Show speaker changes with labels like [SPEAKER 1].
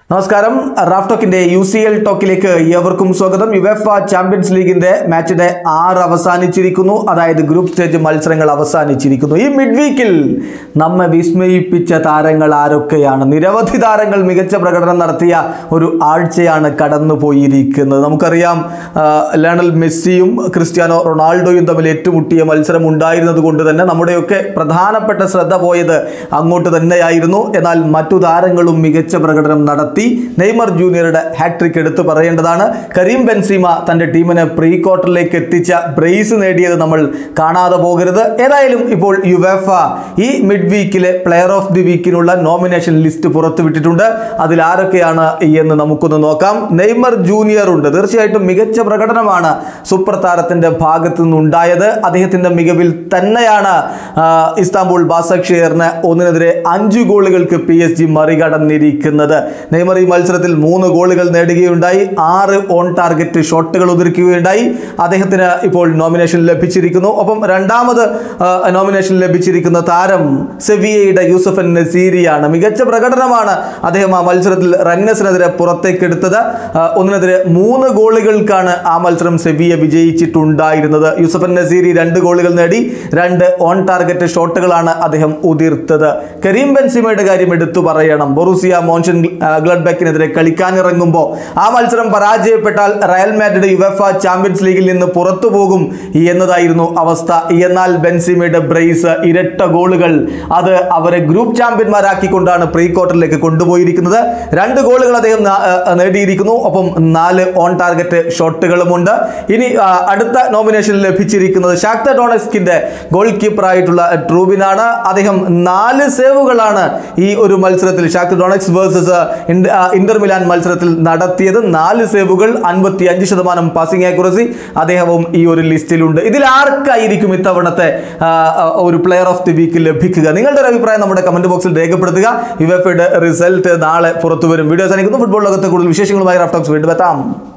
[SPEAKER 1] നമസ്കാരം റാഫ് ടോക്കിന്റെ യു സി എൽ ടോക്കിലേക്ക് ഏവർക്കും സ്വാഗതം യുവെഫ ചാമ്പ്യൻസ് ലീഗിന്റെ മാച്ചിന്റെ ആറ് അവസാനിച്ചിരിക്കുന്നു അതായത് ഗ്രൂപ്പ് സ്റ്റേജ് മത്സരങ്ങൾ അവസാനിച്ചിരിക്കുന്നു ഈ മിഡ് വീക്കിൽ നമ്മെ വിസ്മയിപ്പിച്ച താരങ്ങൾ ആരൊക്കെയാണ് നിരവധി താരങ്ങൾ മികച്ച പ്രകടനം നടത്തിയ ഒരു ആഴ്ചയാണ് കടന്നുപോയിരിക്കുന്നത് നമുക്കറിയാം ആ, ലയണൽ മെസ്സിയും ക്രിസ്ത്യാനോ റൊണാൾഡോയും തമ്മിൽ ഏറ്റുമുട്ടിയ മത്സരം ഉണ്ടായിരുന്നത് കൊണ്ട് തന്നെ നമ്മുടെയൊക്കെ പ്രധാനപ്പെട്ട ശ്രദ്ധ പോയത് അങ്ങോട്ട് തന്നെയായിരുന്നു എന്നാൽ മറ്റു താരങ്ങളും മികച്ച പ്രകടനം നടത്തി നെയ്മർ ജൂനിയറുടെ ഹാട്രിക് എടുത്തു പറയേണ്ടതാണ് കരീം ബെൻസീമ തൻ്റെ ടീമിനെ പ്രീ ക്വാർട്ടറിലേക്ക് എത്തിച്ച ബ്രേസ് നേടിയത് നമ്മൾ കാണാതെ പോകരുത് ഏതായാലും ഇപ്പോൾ യുവേഫ ഈ മിഡ് വീക്കിലെ പ്ലെയർ ഓഫ് ദി വീക്കിനുള്ള നോമിനേഷൻ ലിസ്റ്റ് പുറത്തുവിട്ടിട്ടുണ്ട് അതിൽ ആരൊക്കെയാണ് എന്ന് നമുക്കൊന്ന് നോക്കാം നെയ്മർ ജൂനിയർ ഉണ്ട് തീർച്ചയായിട്ടും മികച്ച പ്രകടനമാണ് സൂപ്പർ താരത്തിന്റെ ഭാഗത്തു നിന്നുണ്ടായത് അദ്ദേഹത്തിന്റെ മികവിൽ തന്നെയാണ് ആ, ഇസ്താംബുൾ ബാസക്ഷേറിന് ഒന്നിനെതിരെ അഞ്ച് ഗോളുകൾക്ക് പി എസ് ജി മറികടന്നിരിക്കുന്നത് നെയ്മർ ഈ മത്സരത്തിൽ മൂന്ന് ഗോളുകൾ നേടുകയുണ്ടായി ആറ് ഓൺ ടാർഗറ്റ് ഷോട്ടുകൾ ഉതിർക്കുകയുണ്ടായി അദ്ദേഹത്തിന് ഇപ്പോൾ നോമിനേഷൻ ലഭിച്ചിരിക്കുന്നു ഒപ്പം രണ്ടാമത് ആ, നോമിനേഷൻ ലഭിച്ചിരിക്കുന്ന താരം സെവിയയുടെ യൂസഫൻ നസീരിയാണ് മികച്ച പ്രകടനമാണ് അദ്ദേഹം ആ മത്സരത്തിൽ റന്നസിനെതിരെ പുറത്തേക്കെടുത്തത് ആ, ഒന്നിനെതിരെ മൂന്ന് ഗോളുകൾക്കാണ് ആ മത്സരം സെവിയ വിജയിച്ചിട്ടുണ്ടായിരുന്നത് യൂസഫൻ നസീരി രണ്ട് ഗോളുകൾ നേടി രണ്ട് ഓൺ ടാർഗറ്റ് ഷോട്ടുകളാണ് അദ്ദേഹം ഉതിർത്തത് കരീം ബെൻസിമയുടെ കാര്യം എടുത്തു പറയണം ബൊറൂസിയ മോൻഷൻ ഗ്ലഡ്ബെക്കിനെതിരെ കളിക്കാനിറങ്ങുമ്പോൾ ആ മത്സരം പരാജയപ്പെട്ടാൽ റയൽ മാഡ്രിഡ് യുവഫ ചാമ്പ്യൻസ് ലീഗിൽ നിന്ന് പുറത്തു പോകും എന്നതായിരുന്നു അവസ്ഥ എന്നാൽ ബെൻസിമയുടെ ബ്രേസ് ഇരട്ട ഗോളുകൾ അത് അവരെ ഗ്രൂപ്പ് ചാമ്പ്യന്മാരാക്കിക്കൊണ്ടാണ് പ്രീ ക്വാർട്ടറിലേക്ക് കൊണ്ടുപോയിരിക്കുന്നത് രണ്ട് ഗോളുകൾ അദ്ദേഹം നാ- ആ, നേടിയിരിക്കുന്നു ഒപ്പം നാല് ഓൺ ടാർഗറ്റ് ഷോട്ടുകളുമുണ്ട് ഇനി ആ, അടുത്ത നോമിനേഷൻ ലഭിച്ചിരിക്കുന്നത് ഷാക്ത ഡോണസ്കിന്റെ ഗോൾ കീപ്പറായിട്ടുള്ള ട്രൂബിനാണ് അദ്ദേഹം നാല് സേവുകളാണ് ഈ ഒരു മത്സരത്തിൽ Shakhtar Donetsk versus Inter Milan മത്സരത്തിൽ നടത്തിയത് നാല് സേവുകൾ അൻപത്തി അഞ്ച് ശതമാനം പാസിംഗ് ആക്യുറസി അദ്ദേഹവും ഈ ഒരു ലിസ്റ്റിലുണ്ട് ഇതിൽ ആർക്കായിരിക്കും ഇത്തവണത്തെ ആ, ആ, ഒരു പ്ലെയർ ഓഫ് ദി വീക്ക് ലഭിക്കുക നിങ്ങളുടെ ഒരു അഭിപ്രായം നമ്മുടെ കമന്റ് ബോക്സിൽ രേഖപ്പെടുത്തുക യുവഫയുടെ റിസൾട്ട് നാളെ പുറത്തു വരും വീഡിയോസ് അനിക്കുന്നു ഫുട്ബോൾ ലോകത്തെ കൂടുതൽ വിശേഷങ്ങളുമായി റാഫ്റ്റോക്സ് വീണ്ടും എത്താം